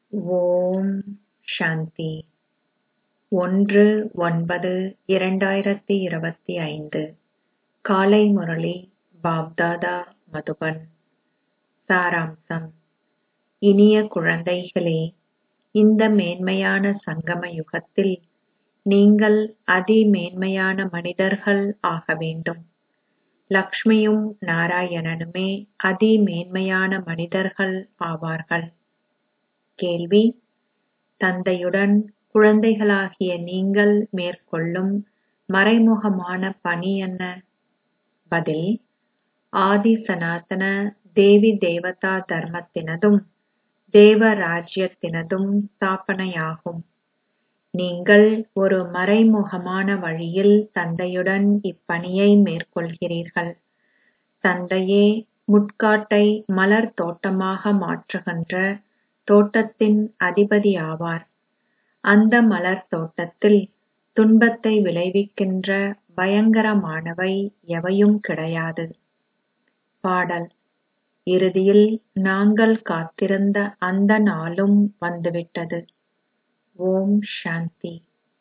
ஓம் சாந்தி ஒன்று ஒன்பது இரண்டாயிரத்தி இருபத்தி ஐந்து காலை முரளி பாப்தாதா மதுபன் சாராம்சம் இனிய குழந்தைகளே இந்த மேன்மையான சங்கம யுகத்தில் நீங்கள் அதிமேன்மையான மனிதர்கள் ஆக வேண்டும் லக்ஷ்மியும் நாராயணனுமே அதிமேன்மையான மனிதர்கள் ஆவார்கள் கேள்வி தந்தையுடன் குழந்தைகளாகிய நீங்கள் மேற்கொள்ளும் மறைமுகமான பணி என்ன பதில் ஆதி சனாதன தேவி தேவதா தர்மத்தினதும் தேவ ராஜ்யத்தினதும் ஸ்தாபனையாகும் நீங்கள் ஒரு மறைமுகமான வழியில் தந்தையுடன் இப்பணியை மேற்கொள்கிறீர்கள் தந்தையே முட்காட்டை மலர் தோட்டமாக மாற்றுகின்ற தோட்டத்தின் அதிபதி ஆவார் அந்த மலர் தோட்டத்தில் துன்பத்தை விளைவிக்கின்ற பயங்கரமானவை எவையும் கிடையாது பாடல் இறுதியில் நாங்கள் காத்திருந்த அந்த நாளும் வந்துவிட்டது ஓம் சாந்தி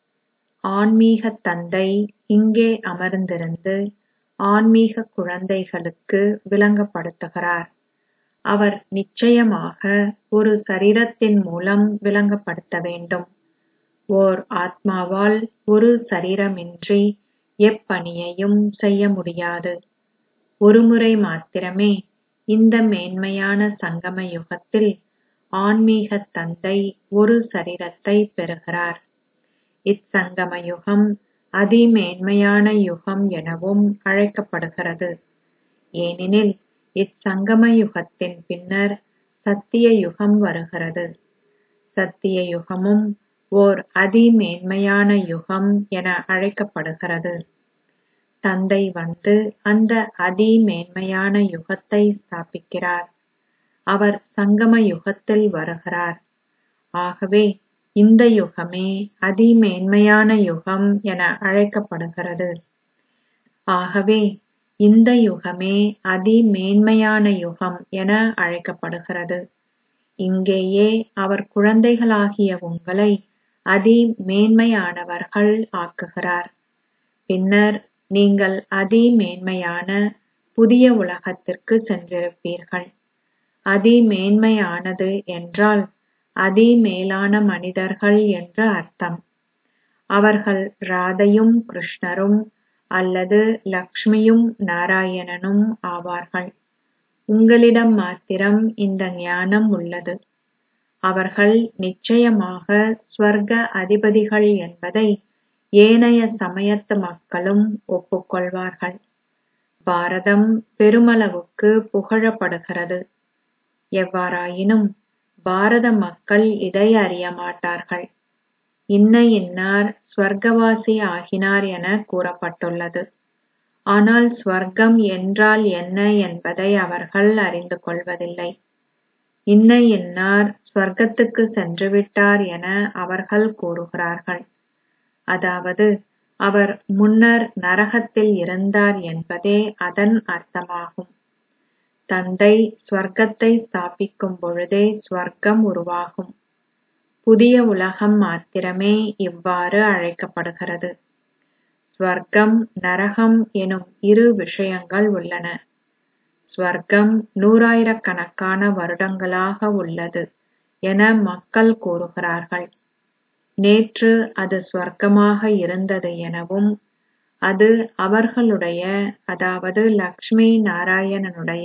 ஆன்மீக தந்தை இங்கே அமர்ந்திருந்து ஆன்மீக குழந்தைகளுக்கு விளங்கப்படுத்துகிறார் அவர் நிச்சயமாக ஒரு சரீரத்தின் மூலம் விளங்கப்படுத்த வேண்டும் ஓர் ஆத்மாவால் ஒரு சரீரமின்றி எப்பணியையும் செய்ய முடியாது ஒருமுறை மாத்திரமே இந்த மேன்மையான சங்கம யுகத்தில் ஆன்மீக தந்தை ஒரு சரீரத்தை பெறுகிறார் இச்சங்கம யுகம் அதிமேன்மையான யுகம் எனவும் அழைக்கப்படுகிறது ஏனெனில் இச்சங்கம யுகத்தின் பின்னர் சத்திய யுகம் வருகிறது சத்திய யுகமும் ஓர் அதிமேன்மையான யுகம் என அழைக்கப்படுகிறது தந்தை வந்து அந்த அதிமேன்மையான யுகத்தை ஸ்தாபிக்கிறார் அவர் சங்கம யுகத்தில் வருகிறார் ஆகவே இந்த யுகமே அதிமேன்மையான யுகம் என அழைக்கப்படுகிறது ஆகவே இந்த யுகமே அதிமேன்மையான யுகம் என அழைக்கப்படுகிறது இங்கேயே அவர் குழந்தைகளாகிய உங்களை அதிமேன்மையானவர்கள் ஆக்குகிறார் பின்னர் நீங்கள் அதிமேன்மையான புதிய உலகத்திற்கு சென்றிருப்பீர்கள் அதிமேன்மையானது என்றால் அதிமேலான மனிதர்கள் என்று அர்த்தம் அவர்கள் ராதையும் கிருஷ்ணரும் அல்லது லக்ஷ்மியும் நாராயணனும் ஆவார்கள் உங்களிடம் மாத்திரம் இந்த ஞானம் உள்ளது அவர்கள் நிச்சயமாக ஸ்வர்க அதிபதிகள் என்பதை ஏனைய சமயத்து மக்களும் ஒப்புக்கொள்வார்கள் பாரதம் பெருமளவுக்கு புகழப்படுகிறது எவ்வாறாயினும் பாரத மக்கள் இதை அறிய மாட்டார்கள் இன்ன இன்னார் ஸ்வர்க்கவாசி ஆகினார் என கூறப்பட்டுள்ளது ஆனால் ஸ்வர்க்கம் என்றால் என்ன என்பதை அவர்கள் அறிந்து கொள்வதில்லை இன்ன இன்னார் ஸ்வர்க்கத்துக்கு சென்றுவிட்டார் என அவர்கள் கூறுகிறார்கள் அதாவது அவர் முன்னர் நரகத்தில் இருந்தார் என்பதே அதன் அர்த்தமாகும் தந்தை ஸ்வர்க்கத்தை ஸ்தாபிக்கும் பொழுதே ஸ்வர்க்கம் உருவாகும் புதிய உலகம் மாத்திரமே இவ்வாறு அழைக்கப்படுகிறது ஸ்வர்க்கம் நரகம் எனும் இரு விஷயங்கள் உள்ளன ஸ்வர்க்கம் நூறாயிரக்கணக்கான வருடங்களாக உள்ளது என மக்கள் கூறுகிறார்கள் நேற்று அது ஸ்வர்க்கமாக இருந்தது எனவும் அது அவர்களுடைய அதாவது லக்ஷ்மி நாராயணனுடைய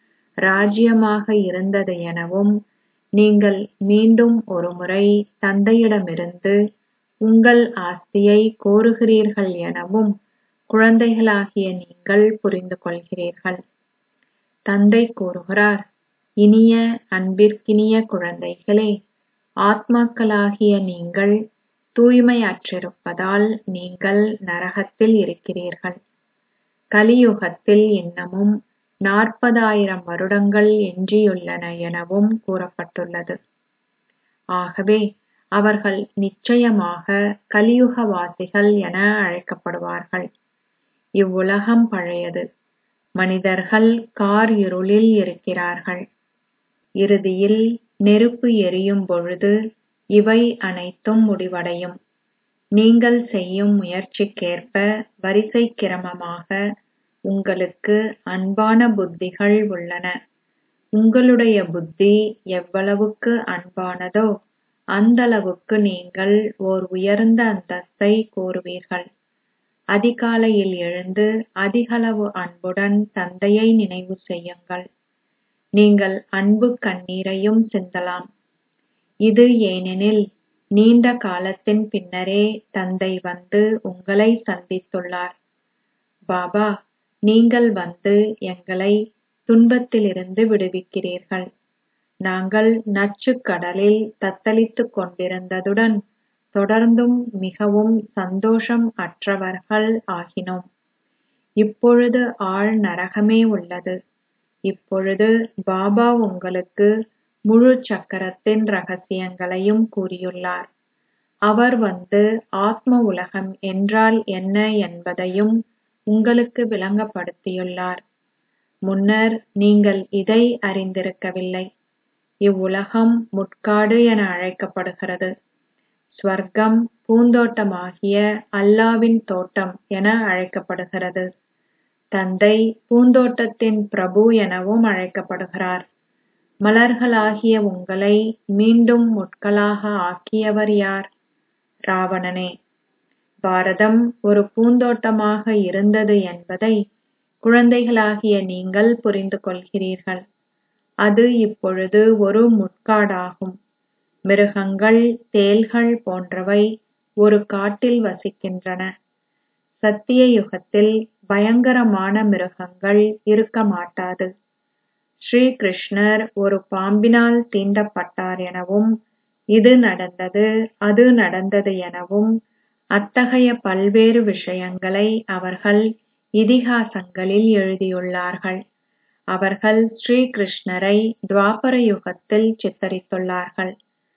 ராஜ்யமாக இருந்தது எனவும் நீங்கள் மீண்டும் ஒருமுறை தந்தையிடமிருந்து உங்கள் ஆஸ்தியை கோருகிறீர்கள் எனவும் குழந்தைகளாகிய நீங்கள் புரிந்து கொள்கிறீர்கள் தந்தை கூறுகிறார் இனிய அன்பிற்கினிய குழந்தைகளே ஆத்மாக்களாகிய நீங்கள் தூய்மையற்றிருப்பதால் நீங்கள் நரகத்தில் இருக்கிறீர்கள் கலியுகத்தில் இன்னமும் நாற்பதாயிரம் வருடங்கள் எஞ்சியுள்ளன எனவும் கூறப்பட்டுள்ளது ஆகவே அவர்கள் நிச்சயமாக கலியுகவாசிகள் என அழைக்கப்படுவார்கள் இவ்வுலகம் பழையது மனிதர்கள் கார் இருளில் இருக்கிறார்கள் இறுதியில் நெருப்பு எரியும் பொழுது இவை அனைத்தும் முடிவடையும் நீங்கள் செய்யும் முயற்சிக்கேற்ப வரிசை கிரமமாக உங்களுக்கு அன்பான புத்திகள் உள்ளன உங்களுடைய புத்தி எவ்வளவுக்கு அன்பானதோ அந்தளவுக்கு நீங்கள் ஓர் உயர்ந்த அந்தஸ்தை கோருவீர்கள் அதிகாலையில் எழுந்து அதிகளவு அன்புடன் தந்தையை நினைவு செய்யுங்கள் நீங்கள் அன்பு கண்ணீரையும் சிந்தலாம் இது ஏனெனில் நீண்ட காலத்தின் பின்னரே தந்தை வந்து உங்களை சந்தித்துள்ளார் பாபா நீங்கள் வந்து எங்களை துன்பத்திலிருந்து விடுவிக்கிறீர்கள் நாங்கள் நச்சுக் கடலில் தத்தளித்துக் கொண்டிருந்ததுடன் தொடர்ந்தும் மிகவும் சந்தோஷம் அற்றவர்கள் ஆகினோம் இப்பொழுது ஆழ் நரகமே உள்ளது இப்பொழுது பாபா உங்களுக்கு முழு சக்கரத்தின் ரகசியங்களையும் கூறியுள்ளார் அவர் வந்து ஆத்ம உலகம் என்றால் என்ன என்பதையும் உங்களுக்கு விளங்கப்படுத்தியுள்ளார் முன்னர் நீங்கள் இதை அறிந்திருக்கவில்லை இவ்வுலகம் முட்காடு என அழைக்கப்படுகிறது ஸ்வர்க்கம் பூந்தோட்டமாகிய அல்லாவின் தோட்டம் என அழைக்கப்படுகிறது தந்தை பூந்தோட்டத்தின் பிரபு எனவும் அழைக்கப்படுகிறார் மலர்களாகிய உங்களை மீண்டும் முட்களாக ஆக்கியவர் யார் ராவணனே பாரதம் ஒரு பூந்தோட்டமாக இருந்தது என்பதை குழந்தைகளாகிய நீங்கள் புரிந்து கொள்கிறீர்கள் அது இப்பொழுது ஒரு முட்காடாகும் மிருகங்கள் தேள்கள் போன்றவை ஒரு காட்டில் வசிக்கின்றன சத்திய யுகத்தில் பயங்கரமான மிருகங்கள் இருக்க மாட்டாது ஸ்ரீ கிருஷ்ணர் ஒரு பாம்பினால் தீண்டப்பட்டார் எனவும் இது நடந்தது அது நடந்தது எனவும் அத்தகைய பல்வேறு விஷயங்களை அவர்கள் இதிகாசங்களில் எழுதியுள்ளார்கள் அவர்கள் ஸ்ரீ கிருஷ்ணரை துவாபர யுகத்தில் சித்தரித்துள்ளார்கள்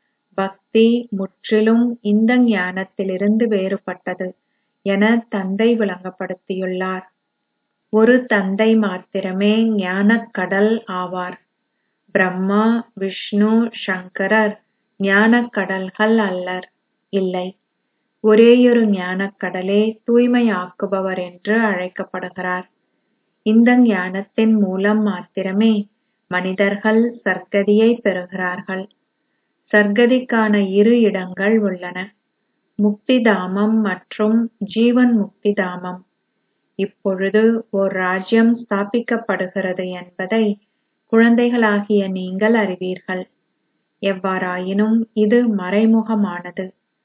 பக்தி முற்றிலும் இந்த ஞானத்திலிருந்து வேறுபட்டது என தந்தை விளங்கப்படுத்தியுள்ளார் ஒரு தந்தை மாத்திரமே ஞானக் கடல் ஆவார் பிரம்மா விஷ்ணு சங்கரர் ஞானக் கடல்கள் அல்லர் இல்லை ஒரேயொரு ஞானக் கடலே தூய்மையாக்குபவர் என்று அழைக்கப்படுகிறார் இந்த ஞானத்தின் மூலம் மாத்திரமே மனிதர்கள் சர்க்கதியை பெறுகிறார்கள் சர்க்கதிக்கான இரு இடங்கள் உள்ளன முக்திதாமம் மற்றும் ஜீவன் முக்திதாமம் இப்பொழுது ஓர் ராஜ்யம் ஸ்தாபிக்கப்படுகிறது என்பதை குழந்தைகளாகிய நீங்கள் அறிவீர்கள் எவ்வாறாயினும் இது மறைமுகமானது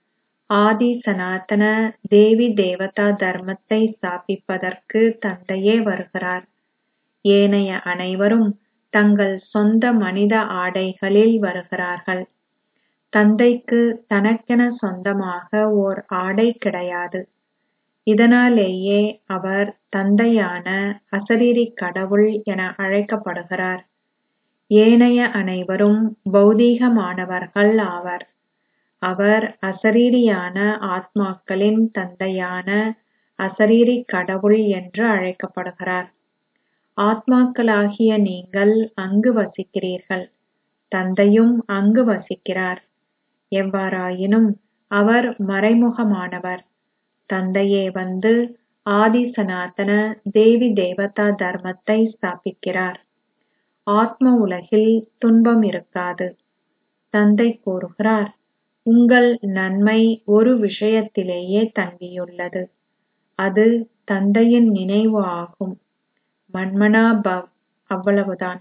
ஆதி சனாதன தேவி தேவதா தர்மத்தை ஸ்தாபிப்பதற்கு தந்தையே வருகிறார் ஏனைய அனைவரும் தங்கள் சொந்த மனித ஆடைகளில் வருகிறார்கள் தந்தைக்கு தனக்கென சொந்தமாக ஓர் ஆடை கிடையாது இதனாலேயே அவர் தந்தையான அசரீரி கடவுள் என அழைக்கப்படுகிறார் ஏனைய அனைவரும் பௌதீகமானவர்கள் ஆவர் அவர் அசரீரியான ஆத்மாக்களின் தந்தையான அசரீரி கடவுள் என்று அழைக்கப்படுகிறார் ஆத்மாக்களாகிய நீங்கள் அங்கு வசிக்கிறீர்கள் தந்தையும் அங்கு வசிக்கிறார் எவ்வாறாயினும் அவர் மறைமுகமானவர் தந்தையே வந்து ஆதி சனாதன தேவி தேவதா தர்மத்தை ஸ்தாபிக்கிறார் ஆத்ம உலகில் துன்பம் இருக்காது தந்தை கூறுகிறார் உங்கள் நன்மை ஒரு விஷயத்திலேயே தங்கியுள்ளது அது தந்தையின் நினைவு ஆகும் மன்மனா பவ் அவ்வளவுதான்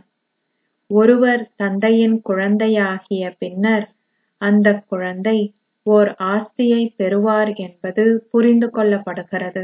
ஒருவர் தந்தையின் குழந்தையாகிய பின்னர் அந்த குழந்தை ஓர் ஆஸ்தியை பெறுவார் என்பது புரிந்து கொள்ளப்படுகிறது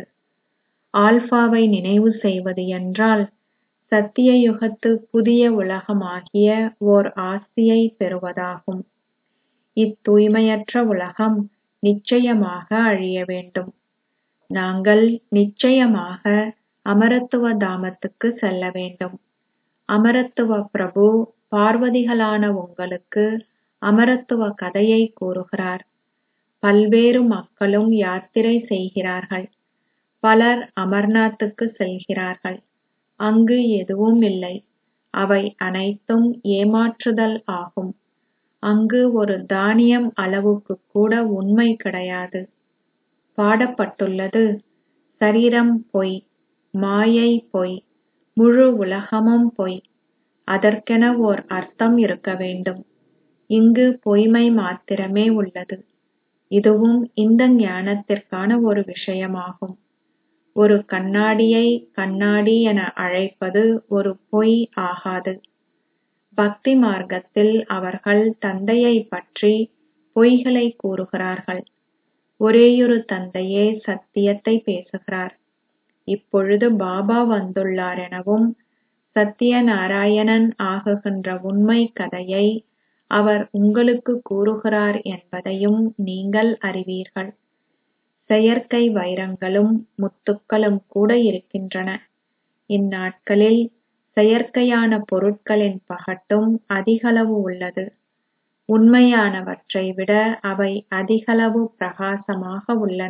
ஆல்பாவை நினைவு செய்வது என்றால் சத்திய யுகத்து புதிய உலகமாகிய ஓர் ஆஸ்தியை பெறுவதாகும் இத்தூய்மையற்ற உலகம் நிச்சயமாக அழிய வேண்டும் நாங்கள் நிச்சயமாக அமரத்துவ தாமத்துக்கு செல்ல வேண்டும் அமரத்துவ பிரபு பார்வதிகளான உங்களுக்கு அமரத்துவ கதையை கூறுகிறார் பல்வேறு மக்களும் யாத்திரை செய்கிறார்கள் பலர் அமர்நாத்துக்கு செல்கிறார்கள் அங்கு எதுவும் இல்லை அவை அனைத்தும் ஏமாற்றுதல் ஆகும் அங்கு ஒரு தானியம் அளவுக்குக் கூட உண்மை கிடையாது பாடப்பட்டுள்ளது சரீரம் பொய் மாயை பொய் முழு உலகமும் பொய் அதற்கென ஓர் அர்த்தம் இருக்க வேண்டும் இங்கு பொய்மை மாத்திரமே உள்ளது இதுவும் இந்த ஞானத்திற்கான ஒரு விஷயமாகும் ஒரு கண்ணாடியை கண்ணாடி என அழைப்பது ஒரு பொய் ஆகாது பக்தி மார்க்கத்தில் அவர்கள் தந்தையைப் பற்றி பொய்களை கூறுகிறார்கள் ஒரேயொரு தந்தையே சத்தியத்தை பேசுகிறார் இப்பொழுது பாபா வந்துள்ளார் எனவும் சத்தியநாராயணன் ஆகுகின்ற உண்மை கதையை அவர் உங்களுக்கு கூறுகிறார் என்பதையும் நீங்கள் அறிவீர்கள் செயற்கை வைரங்களும் முத்துக்களும் கூட இருக்கின்றன இந்நாட்களில் செயற்கையான பொருட்களின் பகட்டும் அதிகளவு உள்ளது உண்மையானவற்றை விட அவை அதிகளவு பிரகாசமாக உள்ளன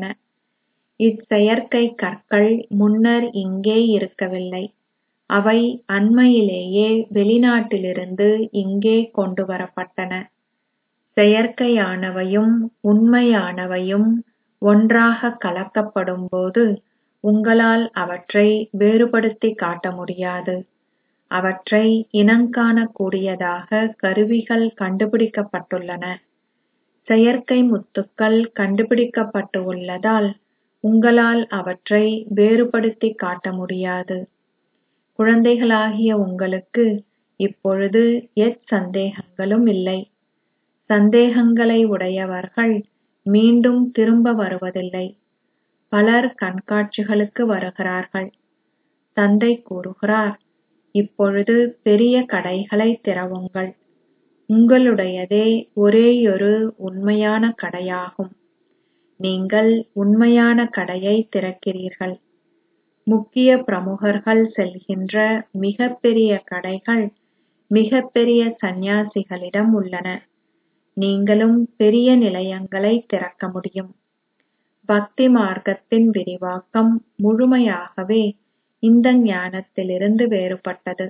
இச்செயற்கை கற்கள் முன்னர் இங்கே இருக்கவில்லை அவை அண்மையிலேயே வெளிநாட்டிலிருந்து இங்கே கொண்டு வரப்பட்டன செயற்கையானவையும் உண்மையானவையும் ஒன்றாக கலக்கப்படும்போது உங்களால் அவற்றை வேறுபடுத்திக் காட்ட முடியாது அவற்றை இனங்காணக்கூடியதாக கருவிகள் கண்டுபிடிக்கப்பட்டுள்ளன செயற்கை முத்துக்கள் கண்டுபிடிக்கப்பட்டு உள்ளதால் உங்களால் அவற்றை வேறுபடுத்திக் காட்ட முடியாது குழந்தைகளாகிய உங்களுக்கு இப்பொழுது எச்சந்தேகங்களும் இல்லை சந்தேகங்களை உடையவர்கள் மீண்டும் திரும்ப வருவதில்லை பலர் கண்காட்சிகளுக்கு வருகிறார்கள் தந்தை கூறுகிறார் இப்பொழுது பெரிய கடைகளை திறவுங்கள் உங்களுடையதே ஒரேயொரு உண்மையான கடையாகும் நீங்கள் உண்மையான கடையை திறக்கிறீர்கள் முக்கிய பிரமுகர்கள் செல்கின்ற மிகப்பெரிய கடைகள் மிகப்பெரிய சந்நியாசிகளிடம் உள்ளன நீங்களும் பெரிய நிலையங்களை திறக்க முடியும் பக்தி மார்க்கத்தின் விரிவாக்கம் முழுமையாகவே இந்த ஞானத்திலிருந்து வேறுபட்டது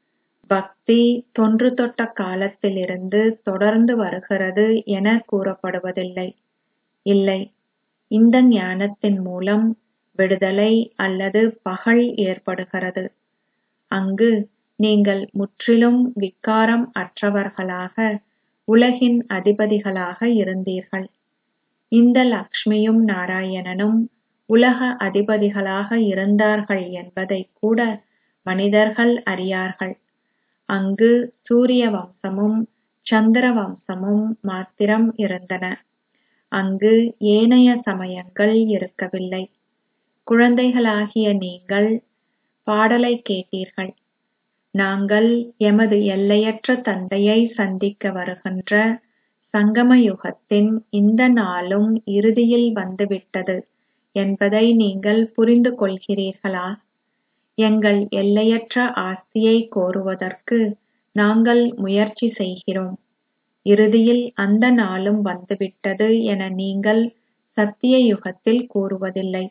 பக்தி தொன்று தொட்ட காலத்திலிருந்து தொடர்ந்து வருகிறது என கூறப்படுவதில்லை இல்லை இந்த ஞானத்தின் மூலம் விடுதலை அல்லது பகல் ஏற்படுகிறது அங்கு நீங்கள் முற்றிலும் விக்காரம் அற்றவர்களாக உலகின் அதிபதிகளாக இருந்தீர்கள் இந்த லக்ஷ்மியும் நாராயணனும் உலக அதிபதிகளாக இருந்தார்கள் என்பதை கூட மனிதர்கள் அறியார்கள் அங்கு சூரிய வம்சமும் சந்திர வம்சமும் மாத்திரம் இருந்தன அங்கு ஏனைய சமயங்கள் இருக்கவில்லை குழந்தைகளாகிய நீங்கள் பாடலை கேட்டீர்கள் நாங்கள் எமது எல்லையற்ற தந்தையை சந்திக்க வருகின்ற சங்கம யுகத்தின் இந்த நாளும் இறுதியில் வந்துவிட்டது என்பதை நீங்கள் புரிந்து கொள்கிறீர்களா எங்கள் எல்லையற்ற ஆஸ்தியை கோருவதற்கு நாங்கள் முயற்சி செய்கிறோம் இறுதியில் அந்த நாளும் வந்துவிட்டது என நீங்கள் சத்திய யுகத்தில் கூறுவதில்லை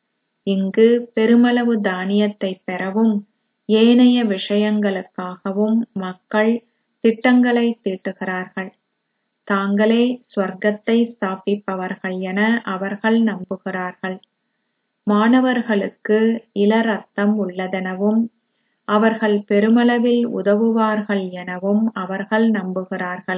இங்கு பெருமளவு தானியத்தை பெறவும் ஏனைய விஷயங்களுக்காகவும் மக்கள் திட்டங்களை தீட்டுகிறார்கள் தாங்களே ஸ்வர்க்கத்தை ஸ்தாபிப்பவர்கள் என அவர்கள் நம்புகிறார்கள் மாணவர்களுக்கு இளரத்தம் உள்ளதெனவும் அவர்கள் பெருமளவில் உதவுவார்கள் எனவும் அவர்கள் நம்புகிறார்கள்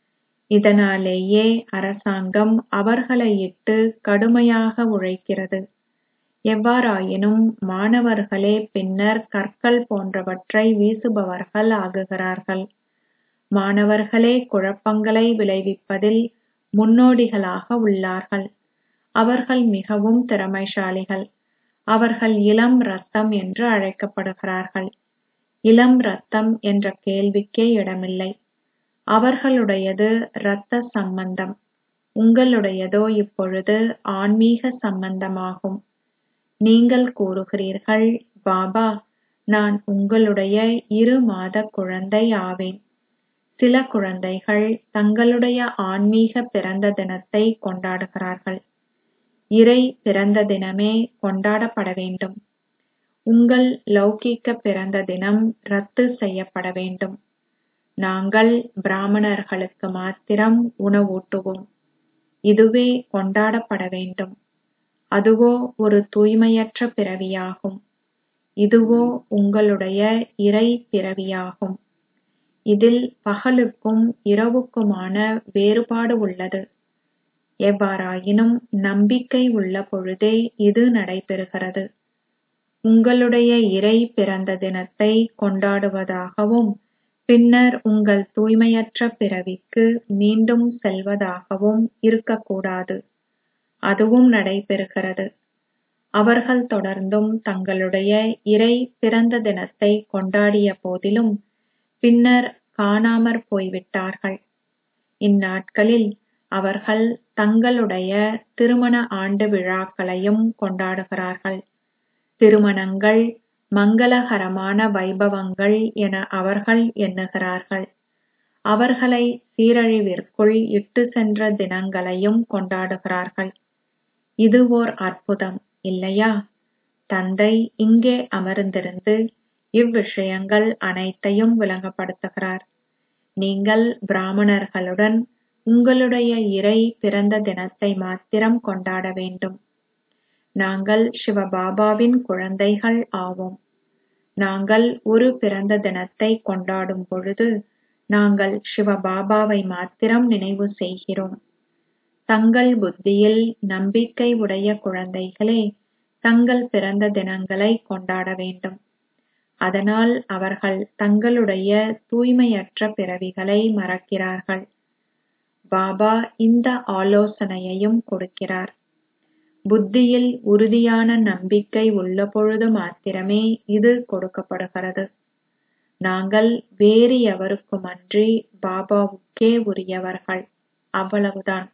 இதனாலேயே அரசாங்கம் அவர்களை இட்டு கடுமையாக உழைக்கிறது எவ்வாறாயினும் மாணவர்களே பின்னர் கற்கள் போன்றவற்றை வீசுபவர்கள் ஆகுகிறார்கள் மாணவர்களே குழப்பங்களை விளைவிப்பதில் முன்னோடிகளாக உள்ளார்கள் அவர்கள் மிகவும் திறமைசாலிகள் அவர்கள் இளம் ரத்தம் என்று அழைக்கப்படுகிறார்கள் இளம் ரத்தம் என்ற கேள்விக்கே இடமில்லை அவர்களுடையது இரத்த சம்பந்தம் உங்களுடையதோ இப்பொழுது ஆன்மீக சம்பந்தமாகும் நீங்கள் கூறுகிறீர்கள் பாபா நான் உங்களுடைய இரு மாத குழந்தை ஆவேன் சில குழந்தைகள் தங்களுடைய ஆன்மீக பிறந்த தினத்தை கொண்டாடுகிறார்கள் இறை பிறந்த தினமே கொண்டாடப்பட வேண்டும் உங்கள் லௌகீக பிறந்த தினம் ரத்து செய்யப்பட வேண்டும் நாங்கள் பிராமணர்களுக்கு மாத்திரம் உணவூட்டுவோம் இதுவே கொண்டாடப்பட வேண்டும் அதுவோ ஒரு தூய்மையற்ற பிறவியாகும் இதுவோ உங்களுடைய இறை பிறவியாகும் இதில் பகலுக்கும் இரவுக்குமான வேறுபாடு உள்ளது எவ்வாறாயினும் நம்பிக்கை உள்ள பொழுதே இது நடைபெறுகிறது உங்களுடைய இறை பிறந்த தினத்தை கொண்டாடுவதாகவும் பின்னர் உங்கள் தூய்மையற்ற பிறவிக்கு மீண்டும் செல்வதாகவும் இருக்கக்கூடாது அதுவும் நடைபெறுகிறது அவர்கள் தொடர்ந்தும் தங்களுடைய இறை பிறந்த தினத்தை கொண்டாடிய போதிலும் பின்னர் காணாமற் போய்விட்டார்கள் இந்நாட்களில் அவர்கள் தங்களுடைய திருமண ஆண்டு விழாக்களையும் கொண்டாடுகிறார்கள் திருமணங்கள் மங்களகரமான வைபவங்கள் என அவர்கள் எண்ணுகிறார்கள் அவர்களை சீரழிவிற்குள் இட்டு சென்ற தினங்களையும் கொண்டாடுகிறார்கள் இது ஓர் அற்புதம் இல்லையா தந்தை இங்கே அமர்ந்திருந்து இவ்விஷயங்கள் அனைத்தையும் விளங்கப்படுத்துகிறார் நீங்கள் பிராமணர்களுடன் உங்களுடைய இறை பிறந்த தினத்தை மாத்திரம் கொண்டாட வேண்டும் நாங்கள் சிவபாபாவின் குழந்தைகள் ஆவோம் நாங்கள் ஒரு பிறந்த தினத்தை கொண்டாடும் பொழுது நாங்கள் சிவபாபாவை மாத்திரம் நினைவு செய்கிறோம் தங்கள் புத்தியில் நம்பிக்கை உடைய குழந்தைகளே தங்கள் பிறந்த தினங்களை கொண்டாட வேண்டும் அதனால் அவர்கள் தங்களுடைய தூய்மையற்ற பிறவிகளை மறக்கிறார்கள் பாபா இந்த ஆலோசனையையும் கொடுக்கிறார் புத்தியில் உறுதியான நம்பிக்கை உள்ள பொழுது மாத்திரமே இது கொடுக்கப்படுகிறது நாங்கள் வேறு எவருக்குமன்றி பாபாவுக்கே உரியவர்கள் அவ்வளவுதான்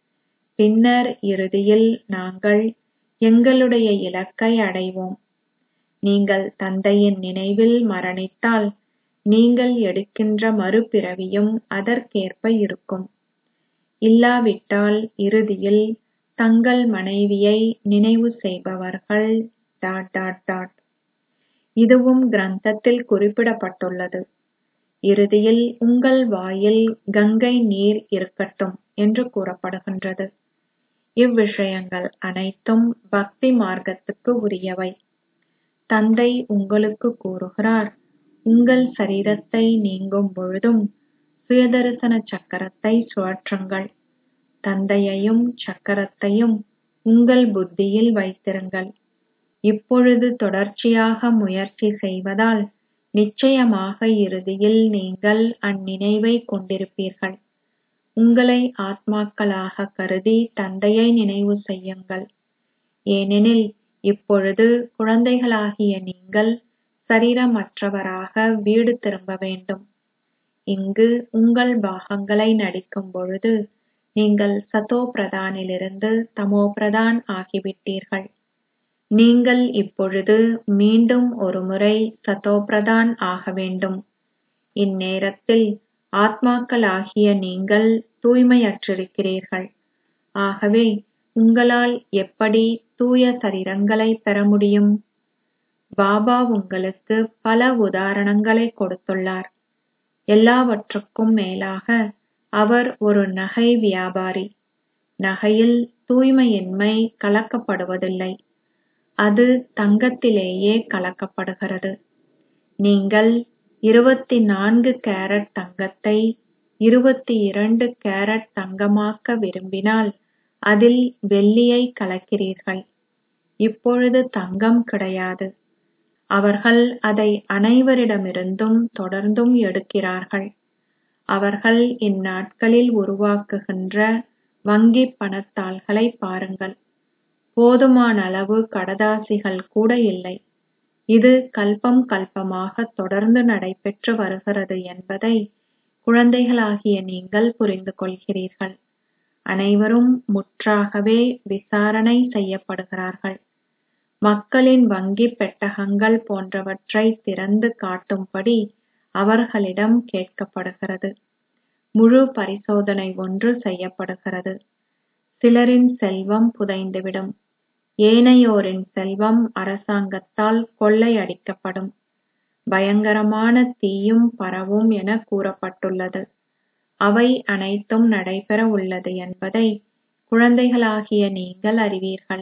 பின்னர் இறுதியில் நாங்கள் எங்களுடைய இலக்கை அடைவோம் நீங்கள் தந்தையின் நினைவில் மரணித்தால் நீங்கள் எடுக்கின்ற மறுபிறவியும் அதற்கேற்ப இருக்கும் இல்லாவிட்டால் இறுதியில் தங்கள் மனைவியை நினைவு செய்பவர்கள் டாட் டாட் டாட் இதுவும் கிரந்தத்தில் குறிப்பிடப்பட்டுள்ளது இறுதியில் உங்கள் வாயில் கங்கை நீர் இருக்கட்டும் என்று கூறப்படுகின்றது இவ்விஷயங்கள் அனைத்தும் பக்தி மார்க்கத்துக்கு உரியவை தந்தை உங்களுக்கு கூறுகிறார் உங்கள் சரீரத்தை நீங்கும் பொழுதும் சுயதரிசன சக்கரத்தை சுழற்றுங்கள் தந்தையையும் சக்கரத்தையும் உங்கள் புத்தியில் வைத்திருங்கள் இப்பொழுது தொடர்ச்சியாக முயற்சி செய்வதால் நிச்சயமாக இறுதியில் நீங்கள் அந்நினைவை கொண்டிருப்பீர்கள் உங்களை ஆத்மாக்களாக கருதி தந்தையை நினைவு செய்யுங்கள் ஏனெனில் இப்பொழுது குழந்தைகளாகிய நீங்கள் சரீரமற்றவராக வீடு திரும்ப வேண்டும் இங்கு உங்கள் பாகங்களை நடிக்கும் பொழுது நீங்கள் சதோ பிரதானிலிருந்து தமோ பிரதான் ஆகிவிட்டீர்கள் நீங்கள் இப்பொழுது மீண்டும் ஒருமுறை சதோ பிரதான் ஆக வேண்டும் இந்நேரத்தில் ஆத்மாக்களாகிய நீங்கள் தூய்மையற்றிருக்கிறீர்கள் ஆகவே உங்களால் எப்படி தூய சரீரங்களை பெற முடியும் பாபா உங்களுக்கு பல உதாரணங்களை கொடுத்துள்ளார் எல்லாவற்றுக்கும் மேலாக அவர் ஒரு நகை வியாபாரி நகையில் தூய்மையின்மை கலக்கப்படுவதில்லை அது தங்கத்திலேயே கலக்கப்படுகிறது நீங்கள் இருபத்தி நான்கு கேரட் தங்கத்தை இருபத்தி இரண்டு கேரட் தங்கமாக்க விரும்பினால் அதில் வெள்ளியை கலக்கிறீர்கள் இப்பொழுது தங்கம் கிடையாது அவர்கள் அதை அனைவரிடமிருந்தும் தொடர்ந்தும் எடுக்கிறார்கள் அவர்கள் இந்நாட்களில் உருவாக்குகின்ற வங்கிப் பணத்தாள்களை பாருங்கள் போதுமான அளவு கடதாசிகள் கூட இல்லை இது கல்பம் கல்பமாக தொடர்ந்து நடைபெற்று வருகிறது என்பதை குழந்தைகளாகிய நீங்கள் புரிந்து கொள்கிறீர்கள் அனைவரும் முற்றாகவே விசாரணை செய்யப்படுகிறார்கள் மக்களின் வங்கிப் பெட்டகங்கள் போன்றவற்றை திறந்து காட்டும்படி அவர்களிடம் கேட்கப்படுகிறது முழு பரிசோதனை ஒன்று செய்யப்படுகிறது சிலரின் செல்வம் புதைந்துவிடும் ஏனையோரின் செல்வம் அரசாங்கத்தால் கொள்ளையடிக்கப்படும் பயங்கரமான தீயும் பரவும் என கூறப்பட்டுள்ளது அவை அனைத்தும் நடைபெற உள்ளது என்பதை குழந்தைகளாகிய நீங்கள் அறிவீர்கள்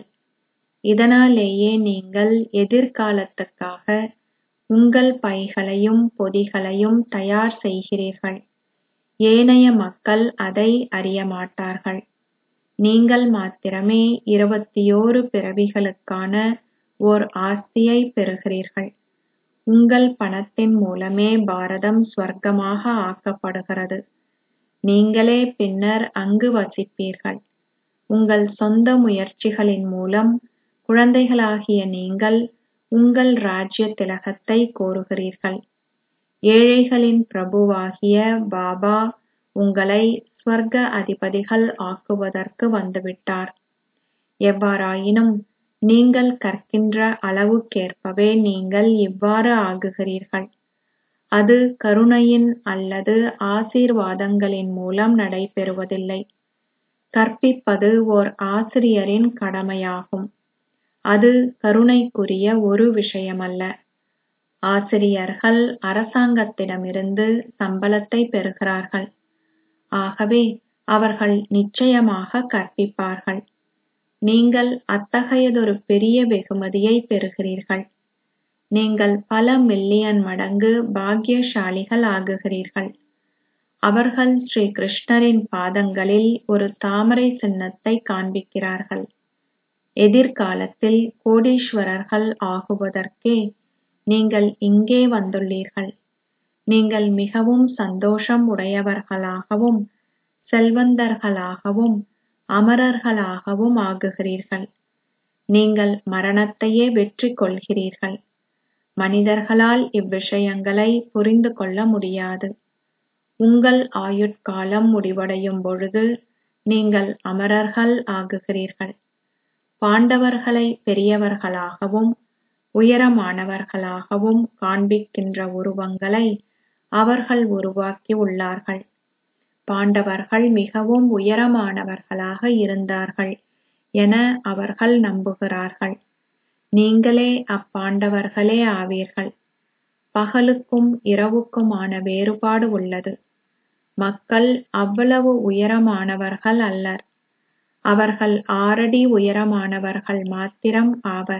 இதனாலேயே நீங்கள் எதிர்காலத்துக்காக உங்கள் பைகளையும் பொதிகளையும் தயார் செய்கிறீர்கள் ஏனைய மக்கள் அதை அறியமாட்டார்கள் நீங்கள் மாத்திரமே இருபத்தியோரு பிறவிகளுக்கான ஓர் ஆஸ்தியை பெறுகிறீர்கள் உங்கள் பணத்தின் மூலமே பாரதம் ஸ்வர்க்கமாக ஆக்கப்படுகிறது நீங்களே பின்னர் அங்கு வசிப்பீர்கள் உங்கள் சொந்த முயற்சிகளின் மூலம் குழந்தைகளாகிய நீங்கள் உங்கள் ராஜ்ய திலகத்தை கோருகிறீர்கள் ஏழைகளின் பிரபுவாகிய பாபா உங்களை ஸ்வர்க்க அதிபதிகள் ஆக்குவதற்கு வந்துவிட்டார் எவ்வாறாயினும் நீங்கள் கற்கின்ற அளவுக்கேற்பவே நீங்கள் இவ்வாறு ஆகுகிறீர்கள் அது கருணையின் அல்லது ஆசீர்வாதங்களின் மூலம் நடைபெறுவதில்லை கற்பிப்பது ஓர் ஆசிரியரின் கடமையாகும் அது கருணைக்குரிய ஒரு விஷயமல்ல ஆசிரியர்கள் அரசாங்கத்திடமிருந்து சம்பளத்தை பெறுகிறார்கள் ஆகவே அவர்கள் நிச்சயமாக கற்பிப்பார்கள் நீங்கள் அத்தகையதொரு பெரிய வெகுமதியை பெறுகிறீர்கள் நீங்கள் பல மில்லியன் மடங்கு பாக்கியசாலிகள் ஆகுகிறீர்கள் அவர்கள் ஸ்ரீ கிருஷ்ணரின் பாதங்களில் ஒரு தாமரை சின்னத்தை காண்பிக்கிறார்கள் எதிர்காலத்தில் கோடீஸ்வரர்கள் ஆகுவதற்கே நீங்கள் இங்கே வந்துள்ளீர்கள் நீங்கள் மிகவும் சந்தோஷம் உடையவர்களாகவும் செல்வந்தர்களாகவும் அமரர்களாகவும் ஆகுகிறீர்கள் நீங்கள் மரணத்தையே வெற்றி கொள்கிறீர்கள் மனிதர்களால் இவ்விஷயங்களை புரிந்து கொள்ள முடியாது உங்கள் ஆயுட்காலம் முடிவடையும் பொழுது நீங்கள் அமரர்கள் ஆகுகிறீர்கள் பாண்டவர்களை பெரியவர்களாகவும் உயரமானவர்களாகவும் காண்பிக்கின்ற உருவங்களை அவர்கள் உருவாக்கி உள்ளார்கள் பாண்டவர்கள் மிகவும் உயரமானவர்களாக இருந்தார்கள் என அவர்கள் நம்புகிறார்கள் நீங்களே அப்பாண்டவர்களே ஆவீர்கள் பகலுக்கும் இரவுக்குமான வேறுபாடு உள்ளது மக்கள் அவ்வளவு உயரமானவர்கள் அல்லர் அவர்கள் ஆறடி உயரமானவர்கள் மாத்திரம் ஆவர்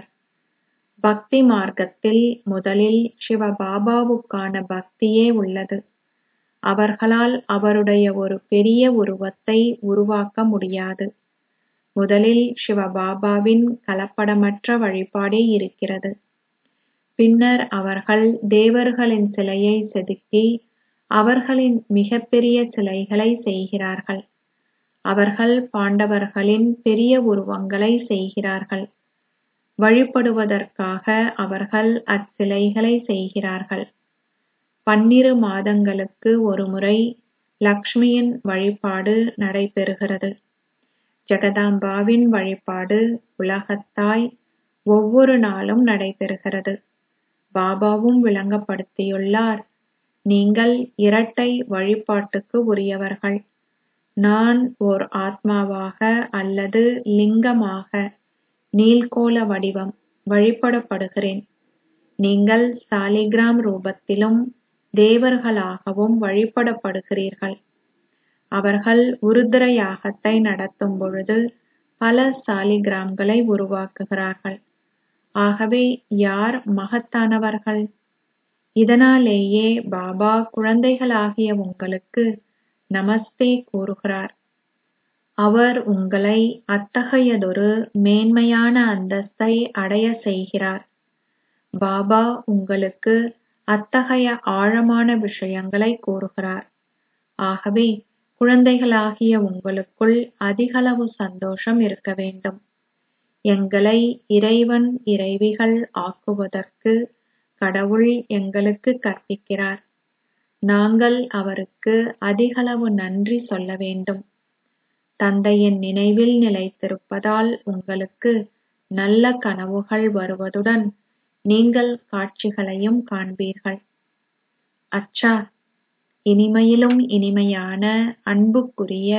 பக்தி மார்க்கத்தில் முதலில் சிவபாபாவுக்கான பக்தியே உள்ளது அவர்களால் அவருடைய ஒரு பெரிய உருவத்தை உருவாக்க முடியாது முதலில் சிவபாபாவின் கலப்படமற்ற வழிபாடே இருக்கிறது பின்னர் அவர்கள் தேவர்களின் சிலையை செதுக்கி அவர்களின் மிகப்பெரிய சிலைகளை செய்கிறார்கள் அவர்கள் பாண்டவர்களின் பெரிய உருவங்களை செய்கிறார்கள் வழிபடுவதற்காக அவர்கள் அச்சிலைகளை செய்கிறார்கள் பன்னிரு மாதங்களுக்கு ஒருமுறை லக்ஷ்மியின் வழிபாடு நடைபெறுகிறது ஜெகதாம்பாவின் வழிபாடு உலகத்தாய் ஒவ்வொரு நாளும் நடைபெறுகிறது பாபாவும் விளங்கப்படுத்தியுள்ளார் நீங்கள் இரட்டை வழிபாட்டுக்கு உரியவர்கள் நான் ஓர் ஆத்மாவாக அல்லது லிங்கமாக நீள்கோள வடிவம் வழிபடப்படுகிறேன் நீங்கள் சாலிகிராம் ரூபத்திலும் தேவர்களாகவும் வழிபடப்படுகிறீர்கள் அவர்கள் உருத்திர யாகத்தை நடத்தும் பொழுது பல சாலிகிராம்களை உருவாக்குகிறார்கள் ஆகவே யார் மகத்தானவர்கள் இதனாலேயே பாபா குழந்தைகளாகிய உங்களுக்கு நமஸ்தே கூறுகிறார் அவர் உங்களை அத்தகையதொரு மேன்மையான அந்தஸ்தை அடைய செய்கிறார் பாபா உங்களுக்கு அத்தகைய ஆழமான விஷயங்களை கூறுகிறார் ஆகவே குழந்தைகளாகிய உங்களுக்குள் அதிகளவு சந்தோஷம் இருக்க வேண்டும் எங்களை இறைவன் இறைவிகள் ஆக்குவதற்கு கடவுள் எங்களுக்கு கற்பிக்கிறார் நாங்கள் அவருக்கு அதிகளவு நன்றி சொல்ல வேண்டும் தந்தையின் நினைவில் நிலைத்திருப்பதால் உங்களுக்கு நல்ல கனவுகள் வருவதுடன் நீங்கள் காட்சிகளையும் காண்பீர்கள் அச்சா இனிமையிலும் இனிமையான அன்புக்குரிய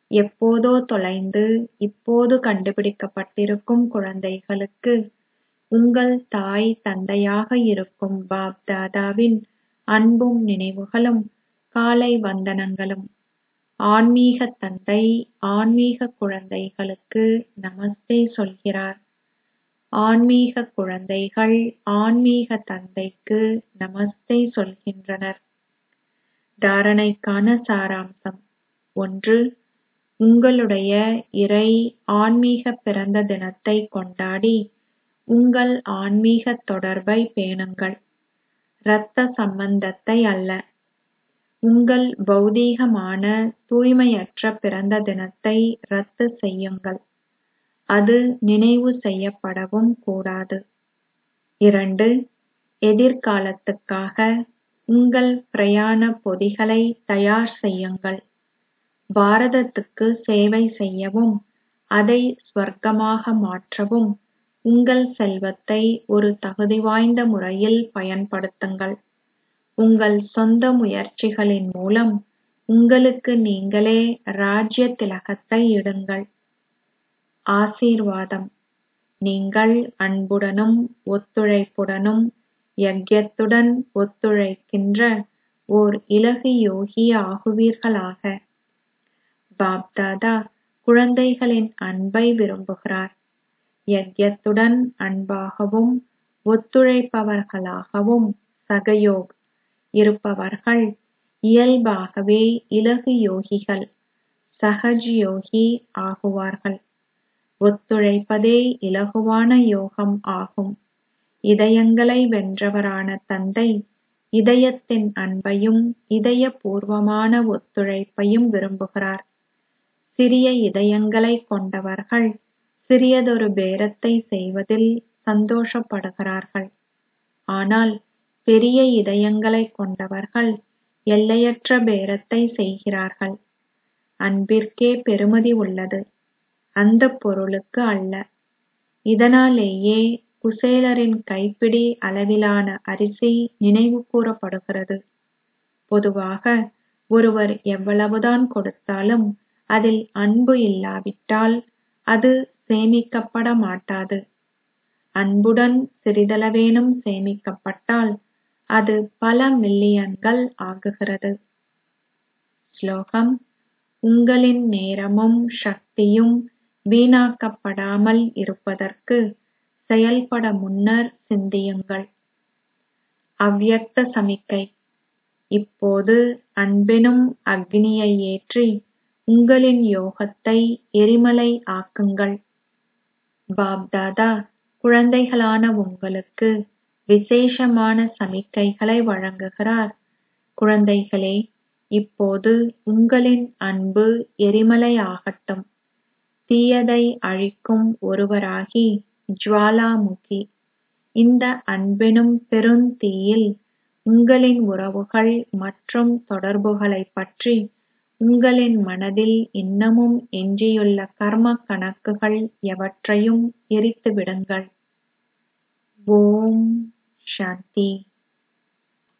எப்போதோ தொலைந்து இப்போது கண்டுபிடிக்கப்பட்டிருக்கும் குழந்தைகளுக்கு உங்கள் தாய் தந்தையாக இருக்கும் பாப் தாதாவின் அன்பும் நினைவுகளும் காலை வந்தனங்களும் ஆன்மீக தந்தை ஆன்மீக குழந்தைகளுக்கு நமஸ்தே சொல்கிறார் ஆன்மீக குழந்தைகள் ஆன்மீக தந்தைக்கு நமஸ்தே சொல்கின்றனர் தாரணைக்கான சாராம்சம் ஒன்று உங்களுடைய இறை ஆன்மீக பிறந்த தினத்தை கொண்டாடி உங்கள் ஆன்மீக தொடர்பை பேணுங்கள் இரத்த சம்பந்தத்தை அல்ல உங்கள் பௌதீகமான தூய்மையற்ற பிறந்த தினத்தை ரத்து செய்யுங்கள் அது நினைவு செய்யப்படவும் கூடாது இரண்டு எதிர்காலத்துக்காக உங்கள் பிரயாண பொதிகளை தயார் செய்யுங்கள் பாரதத்துக்கு சேவை செய்யவும் அதை ஸ்வர்க்கமாக மாற்றவும் உங்கள் செல்வத்தை ஒரு தகுதி வாய்ந்த முறையில் பயன்படுத்துங்கள் உங்கள் சொந்த முயற்சிகளின் மூலம் உங்களுக்கு நீங்களே ராஜ்ய திலகத்தை இடுங்கள் ஆசீர்வாதம் நீங்கள் அன்புடனும் ஒத்துழைப்புடனும் யக்ஞத்துடன் ஒத்துழைக்கின்ற ஓர் இலகு யோகி ஆகுவீர்களாக பாப்தாதா குழந்தைகளின் அன்பை விரும்புகிறார் யக்ஞத்துடன் அன்பாகவும் ஒத்துழைப்பவர்களாகவும் சகயோக் இருப்பவர்கள் இயல்பாகவே இலகு யோகிகள் சகஜ் யோகி ஆகுவார்கள் ஒத்துழைப்பதே இலகுவான யோகம் ஆகும் இதயங்களை வென்றவரான தந்தை இதயத்தின் அன்பையும் இதயபூர்வமான ஒத்துழைப்பையும் விரும்புகிறார் சிறிய இதயங்களை கொண்டவர்கள் சிறியதொரு பேரத்தை செய்வதில் சந்தோஷப்படுகிறார்கள் ஆனால் பெரிய இதயங்களை கொண்டவர்கள் எல்லையற்ற பேரத்தை செய்கிறார்கள் அன்பிற்கே பெருமதி உள்ளது அந்த பொருளுக்கு அல்ல இதனாலேயே குசேலரின் கைப்பிடி அளவிலான அரிசி நினைவு கூறப்படுகிறது பொதுவாக ஒருவர் எவ்வளவுதான் கொடுத்தாலும் அதில் அன்பு இல்லாவிட்டால் அது சேமிக்கப்பட மாட்டாது அன்புடன் சிறிதளவேனும் சேமிக்கப்பட்டால் அது பல மில்லியன்கள் ஆகுகிறது ஸ்லோகம் உங்களின் நேரமும் சக்தியும் வீணாக்கப்படாமல் இருப்பதற்கு செயல்பட முன்னர் சிந்தியுங்கள் அவ்யக்த சமிக்கை இப்போது அன்பெனும் அக்னியை ஏற்றி உங்களின் யோகத்தை எரிமலை ஆக்குங்கள் பாப்தாதா குழந்தைகளான உங்களுக்கு விசேஷமான சமிக்கைகளை வழங்குகிறார் குழந்தைகளே இப்போது உங்களின் அன்பு எரிமலை ஆகட்டும் தீயதை அழிக்கும் ஒருவராகி ஜுவாலாமுகி இந்த அன்பெனும் பெருந்தீயில் உங்களின் உறவுகள் மற்றும் தொடர்புகளைப் பற்றி உங்களின் மனதில் இன்னமும் எஞ்சியுள்ள கர்ம கணக்குகள் எவற்றையும் எரித்து விடுங்கள் ஓம் சாந்தி